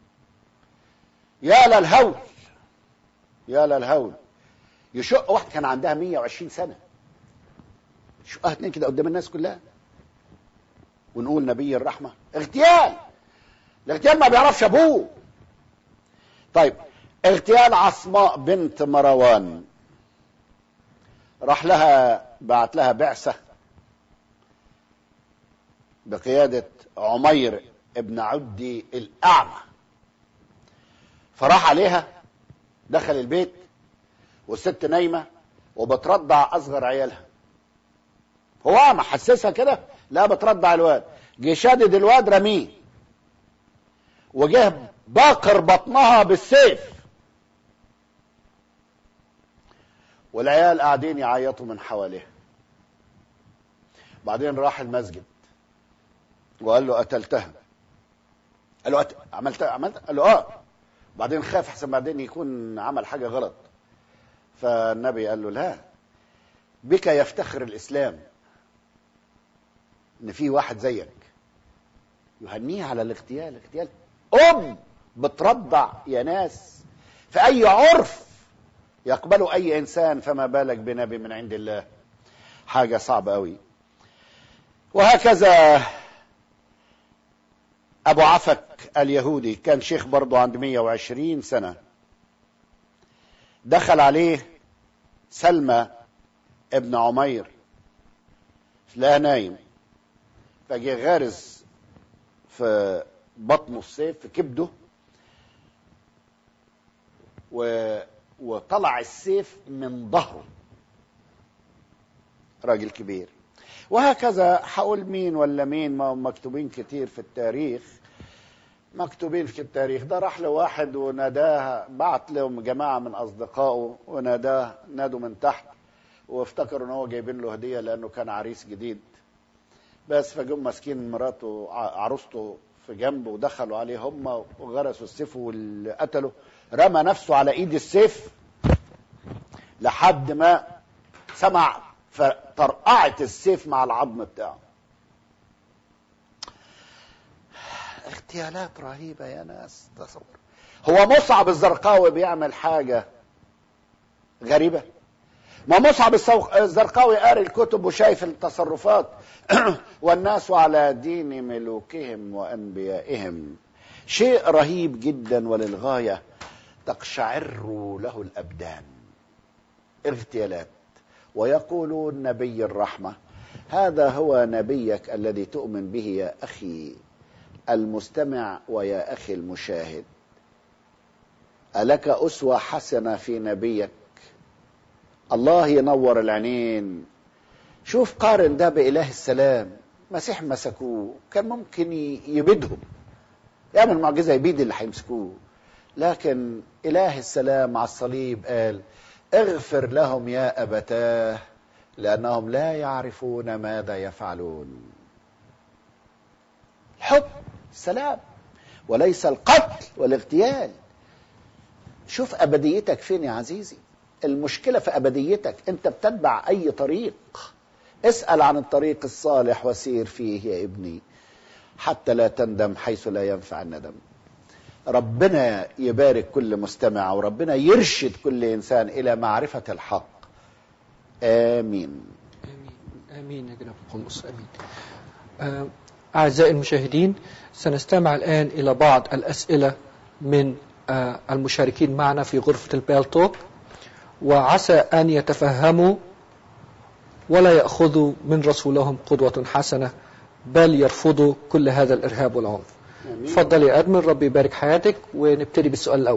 يا للهول يا للهول يشق واحد كان عندها 120 سنه يشقها اتنين كده قدام الناس كلها ونقول نبي الرحمه اغتيال الاغتيال ما بيعرفش ابوه طيب اغتيال عصماء بنت مروان راح لها بعت لها بعثة بقيادة عمير ابن عدي الأعمى فراح عليها دخل البيت والست نايمة وبترضع أصغر عيالها هو أعمى حسسها كده لا بترضع الواد جه شادد الواد رميه وجه باقر بطنها بالسيف والعيال قاعدين يعيطوا من حواليها بعدين راح المسجد وقال له قتلتها قال له أت... عملت عملت قال له اه بعدين خاف احسن بعدين يكون عمل حاجه غلط فالنبي قال له لا بك يفتخر الاسلام ان في واحد زيك يهنيه على الاغتيال اغتيال ام بترضع يا ناس في اي عرف يقبله اي انسان فما بالك بنبي من عند الله حاجه صعبه قوي وهكذا ابو عفك اليهودي كان شيخ برضه عند 120 سنه دخل عليه سلمى ابن عمير لا نايم فجه غارز في بطنه السيف في كبده و... وطلع السيف من ظهره راجل كبير وهكذا هقول مين ولا مين ما هم مكتوبين كتير في التاريخ مكتوبين في التاريخ ده راح لواحد وناداه بعت لهم جماعة من أصدقائه وناداه نادوا من تحت وافتكروا ان هو جايبين له هدية لأنه كان عريس جديد بس فجم ماسكين مراته عروسته في جنبه ودخلوا عليه هم وغرسوا السيف واللي قتله رمى نفسه على ايد السيف لحد ما سمع فرقعت السيف مع العظم بتاعه اغتيالات رهيبة يا ناس تصور هو مصعب الزرقاوي بيعمل حاجة غريبة ما مصعب الزرقاوي قاري الكتب وشايف التصرفات والناس على دين ملوكهم وانبيائهم شيء رهيب جدا وللغايه تقشعر له الابدان اغتيالات ويقولون نبي الرحمه هذا هو نبيك الذي تؤمن به يا اخي المستمع ويا اخي المشاهد الك اسوه حسنه في نبيك الله ينور العينين شوف قارن ده بإله السلام مسيح مسكوه كان ممكن يبيدهم يعمل معجزة يبيد اللي هيمسكوه لكن إله السلام على الصليب قال اغفر لهم يا أبتاه لأنهم لا يعرفون ماذا يفعلون الحب السلام وليس القتل والاغتيال شوف أبديتك فين يا عزيزي المشكلة في أبديتك أنت بتتبع أي طريق اسأل عن الطريق الصالح وسير فيه يا ابني حتى لا تندم حيث لا ينفع الندم ربنا يبارك كل مستمع وربنا يرشد كل إنسان إلى معرفة الحق آمين آمين آمين يا جناب القدس آمين آه، أعزائي المشاهدين سنستمع الآن إلى بعض الأسئلة من آه، المشاركين معنا في غرفة البالتوك وعسى أن يتفهموا ولا يأخذوا من رسولهم قدوة حسنة بل يرفضوا كل هذا الإرهاب والعنف آمين. تفضل يا أدمن ربي يبارك حياتك ونبتدي بالسؤال الأول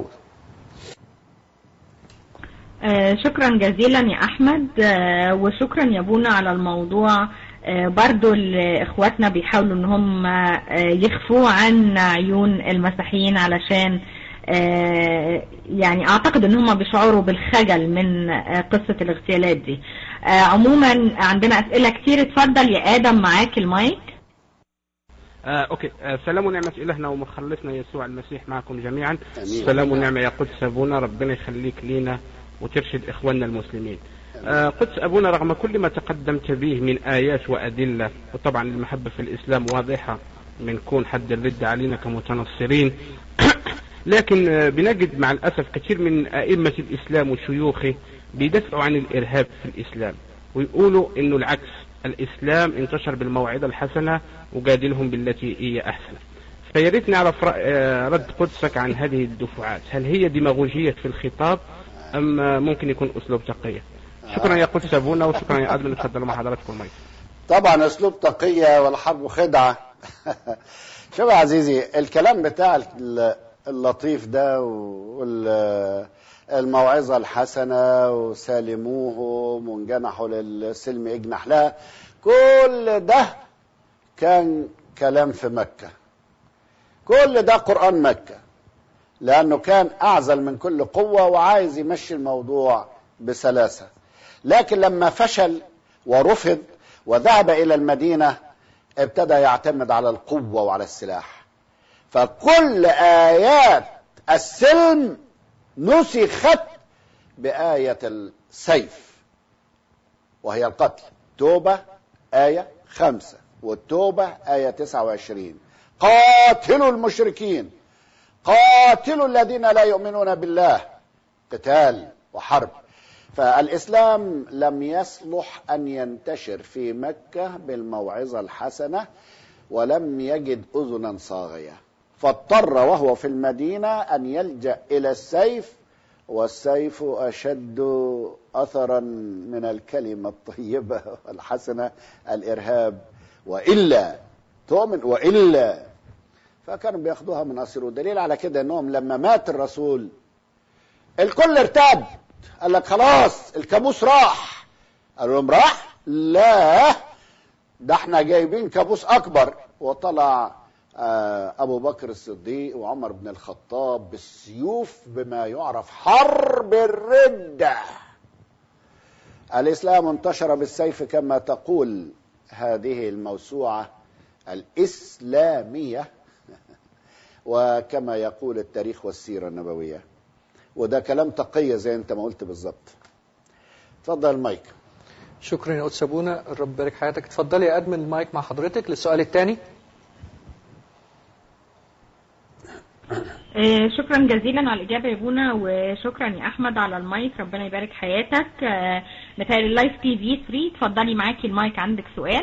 آه، شكرا جزيلا يا احمد آه، وشكرا يا بونا على الموضوع آه، برضو ال- اخواتنا بيحاولوا ان هم آه، يخفوا عن عيون المسيحيين علشان آه، يعني اعتقد ان هم بيشعروا بالخجل من آه، قصة الاغتيالات دي آه، عموما عندنا اسئلة كتير اتفضل يا ادم معاك المايك آه اوكي آه سلام ونعمة إلهنا ومخلصنا يسوع المسيح معكم جميعا آمين. سلام ونعمة يا قدس أبونا ربنا يخليك لينا وترشد إخواننا المسلمين آه قدس أبونا رغم كل ما تقدمت به من آيات وأدلة وطبعا المحبة في الإسلام واضحة من كون حد الرد علينا كمتنصرين لكن آه، بنجد مع الأسف كثير من أئمة الإسلام وشيوخه بيدافعوا عن الإرهاب في الإسلام ويقولوا إنه العكس الإسلام انتشر بالموعظة الحسنة وجادلهم بالتي هي أحسن فيا ريت نعرف رأ- آه، رد قدسك عن هذه الدفعات هل هي ديماغوجية في الخطاب أم آه، ممكن يكون أسلوب تقية شكرا يا قدس أبونا وشكرا يا أدمن اتفضلوا مع حضراتكم المايك طبعا اسلوب تقية والحرب خدعة شوف يا عزيزي الكلام بتاع ال- اللطيف ده والموعظة الحسنة وسالموهم وانجنحوا للسلم اجنح لها كل ده كان كلام في مكة كل ده قرآن مكة لأنه كان أعزل من كل قوة وعايز يمشي الموضوع بسلاسة لكن لما فشل ورفض وذهب إلى المدينة ابتدى يعتمد على القوة وعلى السلاح فكل آيات السلم نسخت بآية السيف وهي القتل توبة آية خمسة والتوبة آية تسعة وعشرين قاتلوا المشركين قاتلوا الذين لا يؤمنون بالله قتال وحرب فالإسلام لم يصلح أن ينتشر في مكة بالموعظة الحسنة ولم يجد أذنا صاغية فاضطر وهو في المدينة أن يلجأ إلى السيف والسيف أشد أثرا من الكلمة الطيبة والحسنة الإرهاب وإلا تؤمن وإلا فكانوا بياخدوها من أصل ودليل على كده أنهم لما مات الرسول الكل ارتد قال لك خلاص الكابوس راح قالوا لهم راح لا ده احنا جايبين كابوس اكبر وطلع آه، ابو بكر الصديق وعمر بن الخطاب بالسيوف بما يعرف حرب الرده الاسلام انتشر بالسيف كما تقول هذه الموسوعه الاسلاميه وكما يقول التاريخ والسيره النبويه وده كلام تقية زي انت ما قلت بالظبط اتفضل المايك شكرا يا قدس أبونا الرب يبارك حياتك اتفضلي يا أدمن المايك مع حضرتك للسؤال الثاني آه، شكرا جزيلا على الإجابة يا بونا وشكرا يا أحمد على المايك ربنا يبارك حياتك آه، متهيألي اللايف تي في 3 اتفضلي معاكي المايك عندك سؤال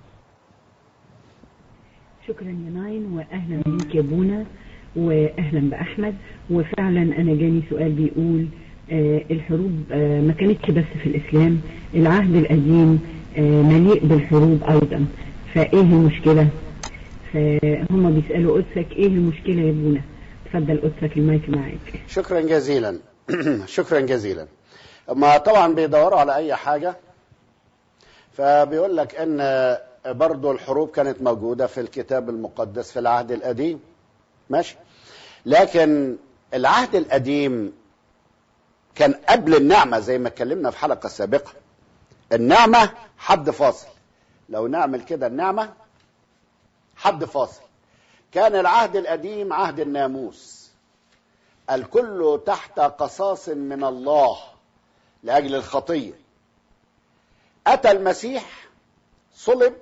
شكرا يا ناين واهلا بيك يا بونا واهلا باحمد وفعلا انا جاني سؤال بيقول آه الحروب آه ما كانتش بس في الاسلام العهد القديم آه مليء بالحروب ايضا فايه المشكله فهم بيسالوا قدسك ايه المشكله يا بونا اتفضل قدسك المايك معاك شكرا جزيلا شكرا جزيلا ما طبعا بيدوروا على اي حاجة فبيقول لك ان برضو الحروب كانت موجودة في الكتاب المقدس في العهد القديم ماشي لكن العهد القديم كان قبل النعمة زي ما اتكلمنا في حلقة سابقة النعمة حد فاصل لو نعمل كده النعمة حد فاصل كان العهد القديم عهد الناموس الكل تحت قصاص من الله لأجل الخطية أتى المسيح صلب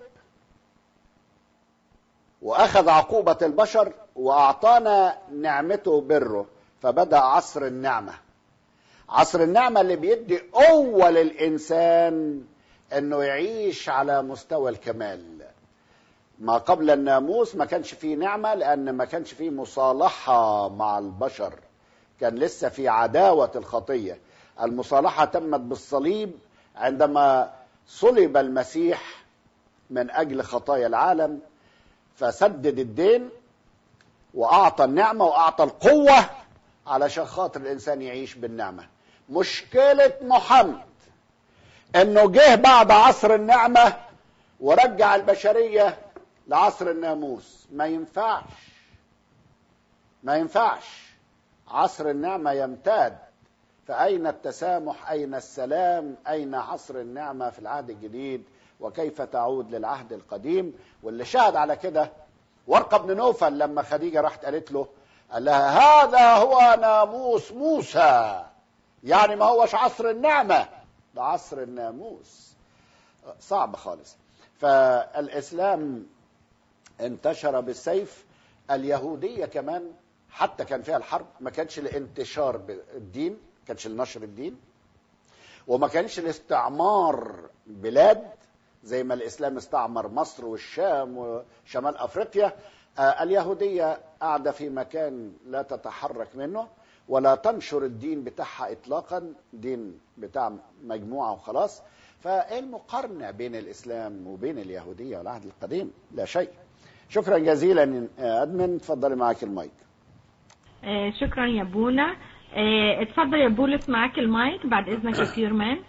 وأخذ عقوبة البشر وأعطانا نعمته بره فبدأ عصر النعمة عصر النعمة اللي بيدي قوة للإنسان إنه يعيش على مستوى الكمال ما قبل الناموس ما كانش فيه نعمة لأن ما كانش فيه مصالحة مع البشر كان لسه في عداوة الخطية المصالحة تمت بالصليب عندما صلب المسيح من أجل خطايا العالم فسدد الدين وأعطى النعمة وأعطى القوة علشان خاطر الإنسان يعيش بالنعمة مشكلة محمد إنه جه بعد عصر النعمة ورجع البشرية لعصر الناموس ما ينفعش ما ينفعش عصر النعمة يمتد فأين التسامح أين السلام أين عصر النعمة في العهد الجديد وكيف تعود للعهد القديم واللي شهد على كده ورقة بن نوفل لما خديجة راحت قالت له قال لها هذا هو ناموس موسى يعني ما هوش عصر النعمة ده عصر الناموس صعب خالص فالإسلام انتشر بالسيف اليهودية كمان حتى كان فيها الحرب ما كانش لانتشار الدين ما كانش لنشر الدين وما كانش لاستعمار بلاد زي ما الاسلام استعمر مصر والشام وشمال افريقيا آه اليهوديه قاعده في مكان لا تتحرك منه ولا تنشر الدين بتاعها اطلاقا دين بتاع مجموعه وخلاص فايه المقارنه بين الاسلام وبين اليهوديه والعهد القديم لا شيء شكرا جزيلا يا ادمن اتفضلي معاك المايك آه شكرا يا بونا آه اتفضل يا بولس معاك المايك بعد اذنك يا بيرمان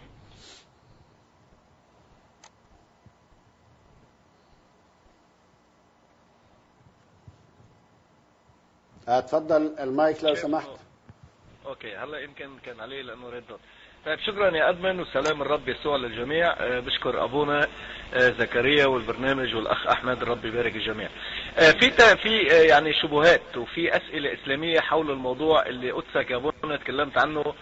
اتفضل المايك لو سمحت اوكي هلا يمكن كان عليه لانه ريد دوت طيب شكرا يا ادمن وسلام الرب يسوع للجميع أه بشكر ابونا أه زكريا والبرنامج والاخ احمد الرب يبارك الجميع أه في في يعني شبهات وفي اسئله اسلاميه حول الموضوع اللي قدسك يا ابونا تكلمت عنه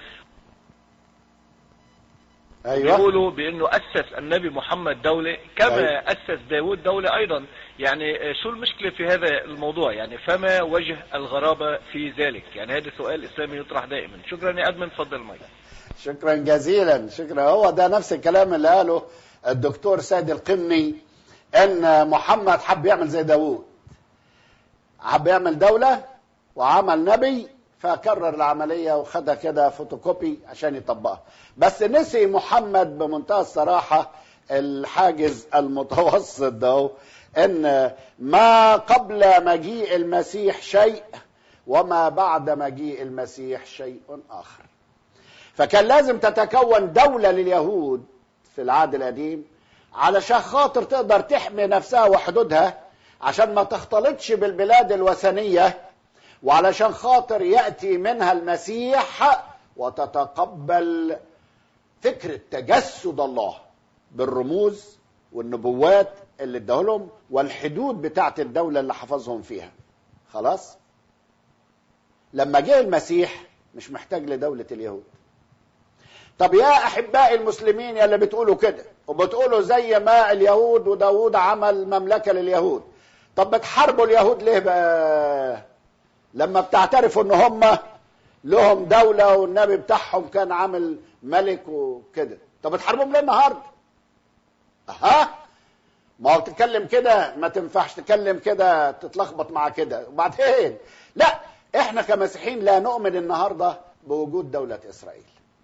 ايوه بيقولوا بانه اسس النبي محمد دوله كما أيوة. اسس داود دوله ايضا يعني شو المشكله في هذا الموضوع يعني فما وجه الغرابه في ذلك يعني هذا سؤال اسلامي يطرح دائما شكرا يا ادمن تفضل مايك شكرا جزيلا شكرا هو ده نفس الكلام اللي قاله الدكتور سيد القمني ان محمد حب يعمل زي داوود حب يعمل دولة وعمل نبي فكرر العملية وخدها كده فوتوكوبي عشان يطبقها بس نسي محمد بمنتهى الصراحة الحاجز المتوسط ده ان ما قبل مجيء المسيح شيء وما بعد مجيء المسيح شيء اخر فكان لازم تتكون دولة لليهود في العهد القديم علشان خاطر تقدر تحمي نفسها وحدودها عشان ما تختلطش بالبلاد الوثنية وعلشان خاطر يأتي منها المسيح وتتقبل فكرة تجسد الله بالرموز والنبوات اللي اداهولهم والحدود بتاعت الدولة اللي حفظهم فيها خلاص لما جه المسيح مش محتاج لدولة اليهود طب يا احبائي المسلمين يا اللي بتقولوا كده وبتقولوا زي ما اليهود وداود عمل مملكه لليهود طب بتحاربوا اليهود ليه بقى لما بتعترفوا ان هم لهم دوله والنبي بتاعهم كان عامل ملك وكده طب بتحاربهم ليه النهارده اها ما هو تتكلم كده ما تنفعش تتكلم كده تتلخبط مع كده وبعدين لا احنا كمسيحيين لا نؤمن النهارده بوجود دوله اسرائيل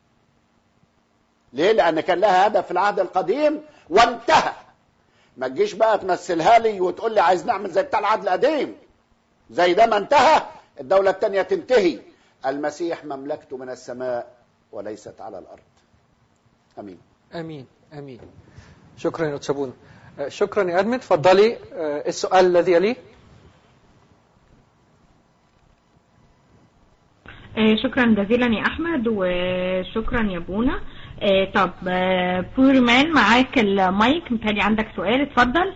ليه؟ لأن كان لها هدف في العهد القديم وانتهى. ما تجيش بقى تمثلها لي وتقول لي عايز نعمل زي بتاع العهد القديم. زي ده ما انتهى الدولة الثانية تنتهي. المسيح مملكته من السماء وليست على الأرض. أمين. امين امين شكرا يا أتشابونا آه، شكرا يا ادمن اتفضلي آه، السؤال الذي يليه آه، شكرا جزيلا يا احمد وشكرا يا بونا آه، طب آه، بوري مان معاك المايك متهيألي عندك سؤال اتفضل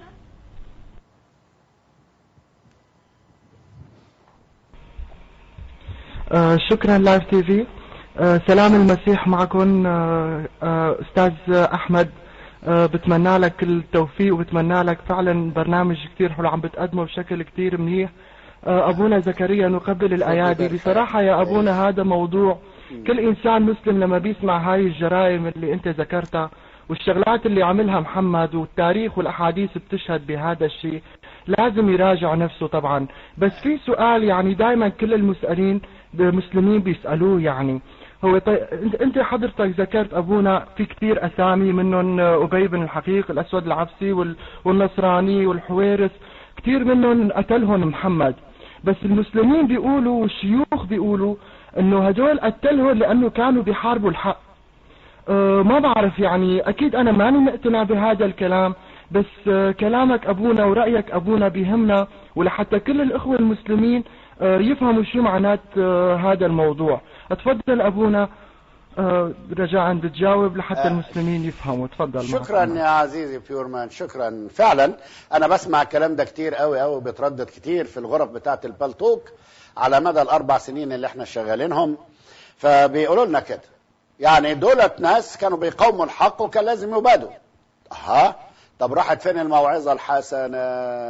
آه، شكرا لايف تي في آه، سلام المسيح معكم آه، آه، استاذ احمد آه، بتمنى لك كل التوفيق وبتمنى لك فعلا برنامج كتير حلو عم بتقدمه بشكل كتير منيح آه، ابونا زكريا نقبل الايادي بصراحه يا ابونا هذا موضوع كل انسان مسلم لما بيسمع هاي الجرائم اللي انت ذكرتها والشغلات اللي عملها محمد والتاريخ والاحاديث بتشهد بهذا الشيء لازم يراجع نفسه طبعا بس في سؤال يعني دائما كل المسألين المسلمين بيسألوه يعني هو طيب انت- انت حضرتك ذكرت ابونا في كثير اسامي منهم ابي بن الحقيق الاسود العبسي وال- والنصراني والحويرث كثير منهم قتلهم محمد بس المسلمين بيقولوا والشيوخ بيقولوا انه هدول قتلهم لانه كانوا بيحاربوا الحق أه ما بعرف يعني اكيد انا ماني مقتنع بهذا الكلام بس أه كلامك ابونا ورأيك ابونا بيهمنا ولحتى كل الاخوة المسلمين أه يفهموا شو معنات أه هذا الموضوع اتفضل ابونا أه رجاء بتجاوب لحتى آه، المسلمين يفهموا تفضل معك شكرا المايك. يا عزيزي بيورمان شكرا فعلا انا بسمع الكلام ده كتير قوي قوي بيتردد كتير في الغرف بتاعه البلتوك على مدى الاربع سنين اللي احنا شغالينهم فبيقولوا لنا كده يعني دولت ناس كانوا بيقاوموا الحق وكان لازم يبادوا ها طب راحت فين الموعظه الحسنه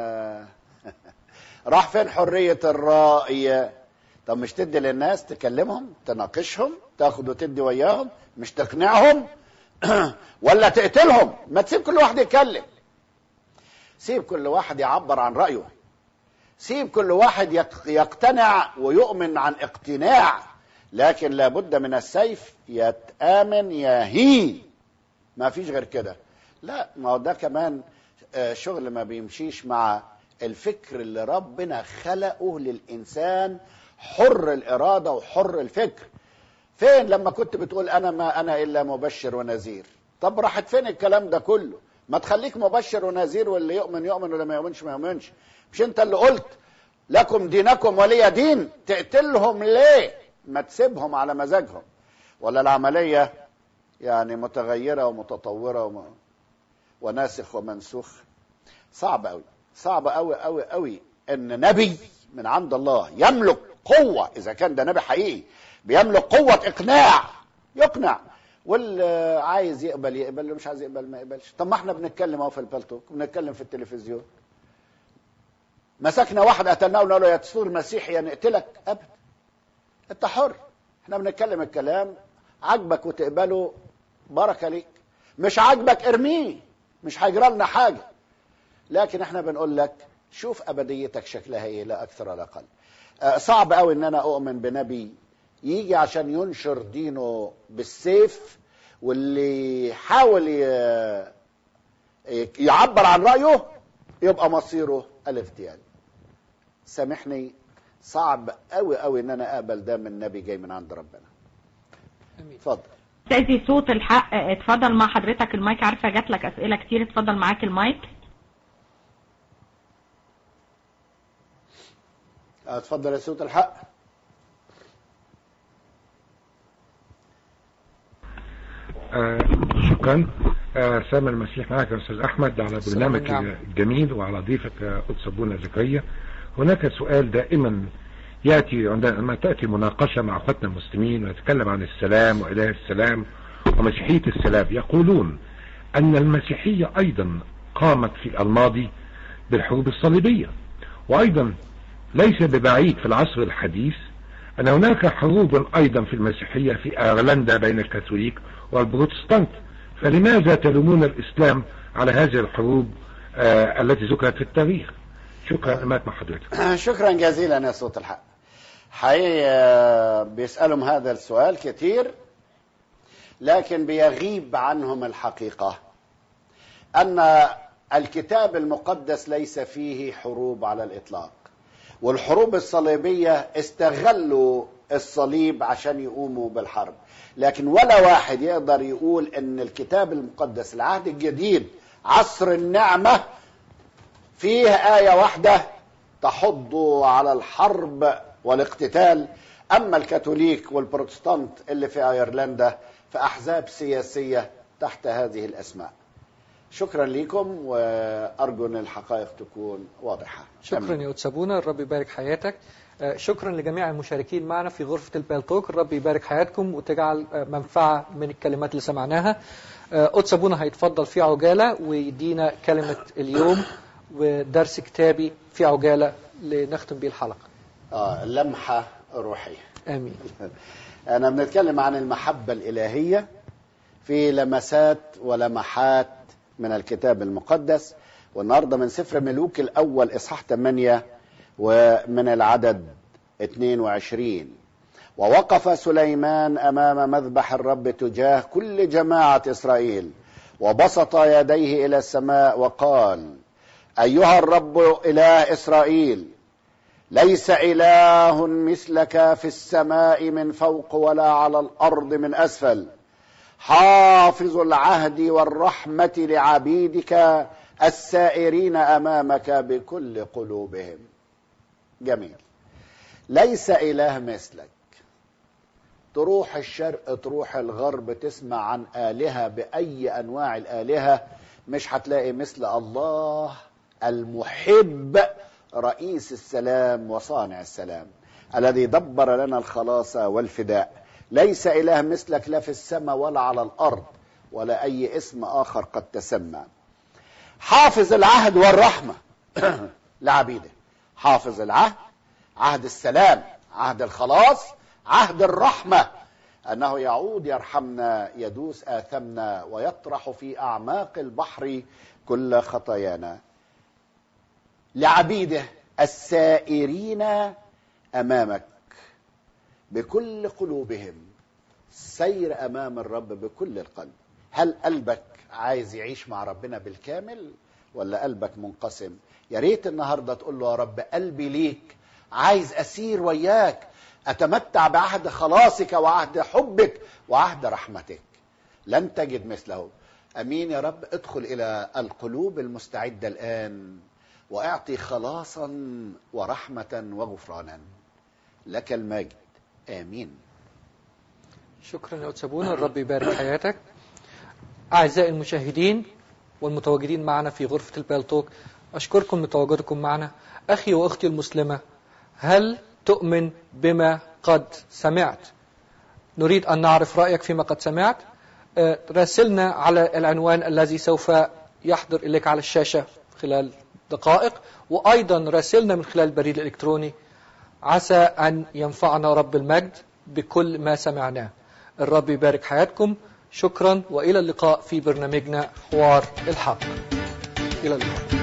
راح فين حريه الراي طب مش تدي للناس تكلمهم تناقشهم تاخد وتدي وياهم مش تقنعهم ولا تقتلهم ما تسيب كل واحد يتكلم سيب كل واحد يعبر عن رأيه سيب كل واحد يق- يقتنع ويؤمن عن اقتناع لكن لابد من السيف يتآمن يهي ما فيش غير كده لا ما هو ده كمان آه، شغل ما بيمشيش مع الفكر اللي ربنا خلقه للإنسان حر الإرادة وحر الفكر فين لما كنت بتقول انا ما انا الا مبشر ونذير طب راحت فين الكلام ده كله ما تخليك مبشر ونذير واللي يؤمن يؤمن واللي ما يؤمنش ما يؤمنش مش انت اللي قلت لكم دينكم ولي دين تقتلهم ليه ما تسيبهم على مزاجهم ولا العملية يعني متغيرة ومتطورة وم... وناسخ ومنسوخ صعب قوي صعب قوي قوي قوي ان نبي من عند الله يملك قوة اذا كان ده نبي حقيقي بيملك قوة اقناع يقنع واللي عايز يقبل يقبل اللي مش عايز يقبل ما يقبلش طب ما احنا بنتكلم اهو في البلتوك بنتكلم في التلفزيون مسكنا واحد قتلناه وقلنا له يا تسور المسيح يا نقتلك ابدا انت حر احنا بنتكلم الكلام عجبك وتقبله بركه ليك مش عاجبك ارميه مش هيجرى لنا حاجه لكن احنا بنقول لك شوف ابديتك شكلها ايه لا اكثر ولا اقل آه، صعب قوي ان انا اؤمن بنبي يجي عشان ينشر دينه بالسيف واللي يحاول ي- يعبر عن رايه يبقى مصيره الاغتيال سامحني صعب قوي قوي ان انا اقبل ده من نبي جاي من عند ربنا امين اتفضل استاذي صوت الحق اتفضل مع حضرتك المايك عارفه جات لك اسئله كتير اتفضل معاك المايك اتفضل يا صوت الحق آه شكرا آه سامي المسيح معك يا استاذ احمد على السلام برنامج والنعم. الجميل وعلى ضيفك آه، قدس ابونا زكريا هناك سؤال دائما ياتي عندما تاتي مناقشه مع اخواتنا المسلمين ونتكلم عن السلام واله السلام ومسيحيه السلام يقولون ان المسيحيه ايضا قامت في الماضي بالحروب الصليبيه وايضا ليس ببعيد في العصر الحديث أن هناك حروب أيضا في المسيحية في أيرلندا بين الكاثوليك والبروتستانت فلماذا تلومون الإسلام على هذه الحروب آه التي ذكرت في التاريخ شكرا مات مع حضرتك شكرا جزيلا يا صوت الحق حقيقي آه، بيسألهم هذا السؤال كتير لكن بيغيب عنهم الحقيقة أن الكتاب المقدس ليس فيه حروب على الإطلاق والحروب الصليبية استغلوا الصليب عشان يقوموا بالحرب لكن ولا واحد يقدر يقول ان الكتاب المقدس العهد الجديد عصر النعمة فيه آية واحدة تحض على الحرب والاقتتال أما الكاثوليك والبروتستانت اللي في أيرلندا فأحزاب سياسية تحت هذه الأسماء شكرا لكم وأرجو أن الحقائق تكون واضحة شكرا أمين. يا أتسابونا الرب يبارك حياتك آه، شكرا لجميع المشاركين معنا في غرفة البالتوك الرب يبارك حياتكم وتجعل آه، منفعة من الكلمات اللي سمعناها آه، أتسابونا هيتفضل في عجالة ويدينا كلمة اليوم ودرس كتابي في عجالة لنختم بيه الحلقة آه لمحة روحية آمين أنا بنتكلم عن المحبة الإلهية في لمسات ولمحات من الكتاب المقدس والنهارده من سفر ملوك الأول إصحاح 8 ومن العدد 22 ووقف سليمان أمام مذبح الرب تجاه كل جماعة إسرائيل وبسط يديه إلى السماء وقال أيها الرب إله إسرائيل ليس إله مثلك في السماء من فوق ولا على الأرض من أسفل حافظ العهد والرحمة لعبيدك السائرين أمامك بكل قلوبهم جميل ليس إله مثلك تروح الشرق تروح الغرب تسمع عن آلهة بأي أنواع الآلهة مش هتلاقي مثل الله المحب رئيس السلام وصانع السلام الذي دبر لنا الخلاص والفداء ليس إله مثلك لا في السماء ولا على الأرض ولا أي اسم آخر قد تسمى حافظ العهد والرحمة لعبيده حافظ العهد عهد السلام عهد الخلاص عهد الرحمة أنه يعود يرحمنا يدوس آثمنا ويطرح في أعماق البحر كل خطايانا لعبيده السائرين أمامك بكل قلوبهم سير أمام الرب بكل القلب هل قلبك عايز يعيش مع ربنا بالكامل ولا قلبك منقسم يا ريت النهارده تقول له يا رب قلبي ليك عايز اسير وياك اتمتع بعهد خلاصك وعهد حبك وعهد رحمتك لن تجد مثله امين يا رب ادخل الى القلوب المستعده الان واعطي خلاصا ورحمه وغفرانا لك المجد امين شكرا يا أتسابونا الرب يبارك حياتك أعزائي المشاهدين والمتواجدين معنا في غرفة البالتوك أشكركم لتواجدكم معنا أخي وأختي المسلمة هل تؤمن بما قد سمعت نريد أن نعرف رأيك فيما قد سمعت آه، راسلنا على العنوان الذي سوف يحضر إليك على الشاشة خلال دقائق وأيضا راسلنا من خلال البريد الإلكتروني عسى أن ينفعنا رب المجد بكل ما سمعناه الرب يبارك حياتكم شكرا وإلى اللقاء في برنامجنا حوار الحق إلى اللقاء